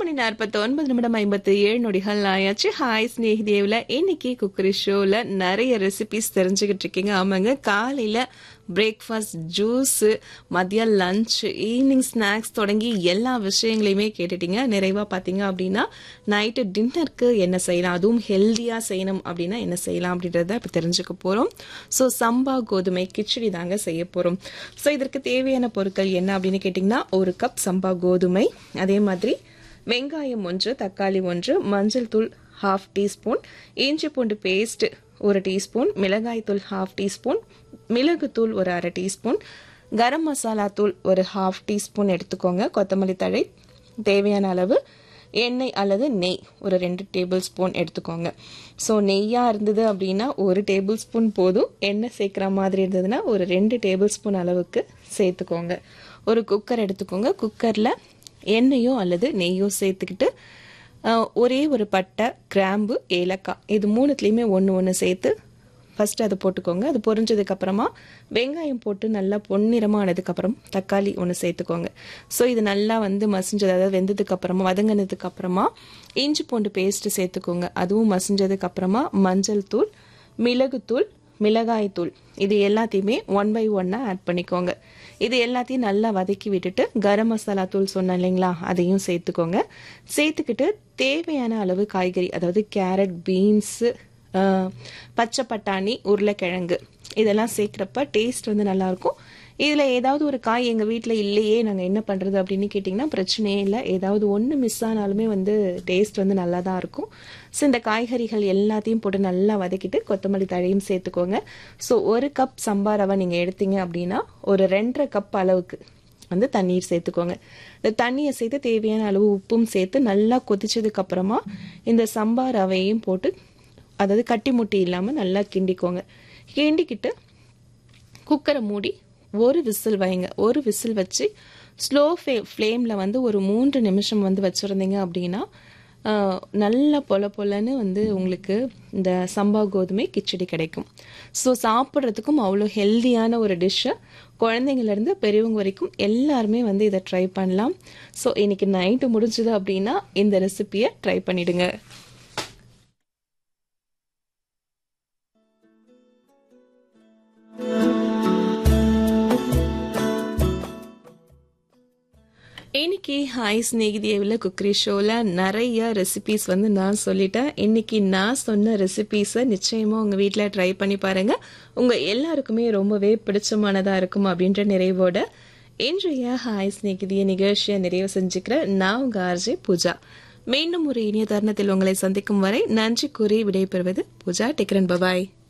மணி நாற்பத்தி ஒன்பது நிமிடம் ஐம்பத்தி ஏழு நொடிகள் ஆயாச்சு ஹாய் ஸ்நேகிதேவில் இன்னைக்கு குக்கரி ஷோவில் நிறைய ரெசிபிஸ் தெரிஞ்சுக்கிட்டு இருக்கீங்க ஆமாங்க காலையில் பிரேக்ஃபாஸ்ட் ஜூஸு மதியம் லஞ்ச் ஈவினிங் ஸ்நாக்ஸ் தொடங்கி எல்லா விஷயங்களையுமே கேட்டுட்டீங்க நிறைவாக பார்த்தீங்க அப்படின்னா நைட்டு டின்னருக்கு என்ன செய்யலாம் அதுவும் ஹெல்த்தியாக செய்யணும் அப்படின்னா என்ன செய்யலாம் அப்படின்றத இப்போ தெரிஞ்சுக்க போகிறோம் ஸோ சம்பா கோதுமை கிச்சடி தாங்க செய்ய போகிறோம் ஸோ இதற்கு தேவையான பொருட்கள் என்ன அப்படின்னு கேட்டிங்கன்னா ஒரு கப் சம்பா கோதுமை அதே மாதிரி வெங்காயம் ஒன்று தக்காளி ஒன்று மஞ்சள் தூள் ஹாஃப் டீஸ்பூன் இஞ்சி பூண்டு பேஸ்ட் ஒரு டீஸ்பூன் மிளகாய் தூள் ஹாஃப் டீஸ்பூன் மிளகுத்தூள் ஒரு அரை டீஸ்பூன் கரம் மசாலா தூள் ஒரு ஹாஃப் டீஸ்பூன் எடுத்துக்கோங்க கொத்தமல்லி தழை தேவையான அளவு எண்ணெய் அல்லது நெய் ஒரு ரெண்டு டேபிள் ஸ்பூன் எடுத்துக்கோங்க ஸோ நெய்யாக இருந்தது அப்படின்னா ஒரு டேபிள் ஸ்பூன் போதும் எண்ணெய் சேர்க்குற மாதிரி இருந்ததுன்னா ஒரு ரெண்டு டேபிள் ஸ்பூன் அளவுக்கு சேர்த்துக்கோங்க ஒரு குக்கர் எடுத்துக்கோங்க குக்கரில் எண்ணெயோ அல்லது நெய்யோ சேர்த்துக்கிட்டு ஒரே ஒரு பட்டை கிராம்பு ஏலக்காய் இது மூணுத்துலேயுமே ஒன்று ஒன்று சேர்த்து ஃபஸ்ட்டு அதை போட்டுக்கோங்க அது பொரிஞ்சதுக்கப்புறமா வெங்காயம் போட்டு நல்லா பொன்னிறமானதுக்கப்புறம் தக்காளி ஒன்று சேர்த்துக்கோங்க ஸோ இது நல்லா வந்து மசிஞ்சது அதாவது வெந்ததுக்கப்புறமா வதங்கினதுக்கப்புறமா இஞ்சி பூண்டு பேஸ்ட்டு சேர்த்துக்கோங்க அதுவும் மசிஞ்சதுக்கப்புறமா மஞ்சள் தூள் மிளகுத்தூள் மிளகாய் தூள் இது எல்லாத்தையுமே ஒன் பை ஒன்னாக ஆட் பண்ணிக்கோங்க இது எல்லாத்தையும் நல்லா வதக்கி விட்டுட்டு கரம் மசாலா தூள் சொன்னேன் இல்லைங்களா அதையும் சேர்த்துக்கோங்க சேர்த்துக்கிட்டு தேவையான அளவு காய்கறி அதாவது கேரட் பீன்ஸு பச்சை பட்டாணி உருளைக்கிழங்கு இதெல்லாம் சேர்க்குறப்ப டேஸ்ட் வந்து நல்லாயிருக்கும் இதில் ஏதாவது ஒரு காய் எங்கள் வீட்டில் இல்லையே நாங்கள் என்ன பண்ணுறது அப்படின்னு கேட்டிங்கன்னா பிரச்சனையே இல்லை ஏதாவது ஒன்று மிஸ் ஆனாலுமே வந்து டேஸ்ட் வந்து நல்லா தான் இருக்கும் ஸோ இந்த காய்கறிகள் எல்லாத்தையும் போட்டு நல்லா வதக்கிட்டு கொத்தமல்லி தழையும் சேர்த்துக்கோங்க ஸோ ஒரு கப் சம்பா ரவை நீங்கள் எடுத்தீங்க அப்படின்னா ஒரு ரெண்டரை கப் அளவுக்கு வந்து தண்ணீர் சேர்த்துக்கோங்க இந்த தண்ணியை சேர்த்து தேவையான அளவு உப்பும் சேர்த்து நல்லா கொதிச்சதுக்கு அப்புறமா இந்த சம்பா ரவையும் போட்டு அதாவது கட்டி முட்டி இல்லாமல் நல்லா கிண்டிக்கோங்க கிண்டிக்கிட்டு குக்கரை மூடி ஒரு விசில் வைங்க ஒரு விசில் வச்சு ஸ்லோ ஃபே ஃப்ளேமில் வந்து ஒரு மூன்று நிமிஷம் வந்து வச்சுருந்தீங்க அப்படின்னா நல்ல பொல பொலன்னு வந்து உங்களுக்கு இந்த சம்பா கோதுமை கிச்சடி கிடைக்கும் ஸோ சாப்பிட்றதுக்கும் அவ்வளோ ஹெல்த்தியான ஒரு டிஷ்ஷு குழந்தைங்கலேருந்து பெரியவங்க வரைக்கும் எல்லாருமே வந்து இதை ட்ரை பண்ணலாம் ஸோ இன்னைக்கு நைட்டு முடிஞ்சது அப்படின்னா இந்த ரெசிப்பியை ட்ரை பண்ணிடுங்க இன்னைக்கு ஹாய் ஸ்நேகிதியவில் குக்கரி ஷோவில் நிறைய ரெசிபீஸ் வந்து நான் சொல்லிட்டேன் இன்னைக்கு நான் சொன்ன ரெசிபீஸை நிச்சயமாக உங்கள் வீட்டில் ட்ரை பண்ணி பாருங்கள் உங்கள் எல்லாருக்குமே ரொம்பவே பிடிச்சமானதாக இருக்கும் அப்படின்ற நிறைவோட இன்றைய ஹாய் ஸ்நேகிதிய நிகழ்ச்சியை நிறைவு செஞ்சுக்கிறேன் நான் உங்கள் ஆர்ஜே பூஜா மீண்டும் ஒரு இனிய தருணத்தில் உங்களை சந்திக்கும் வரை நன்றி கூறி விடைபெறுவது பூஜா டெக்ரன் பபாய்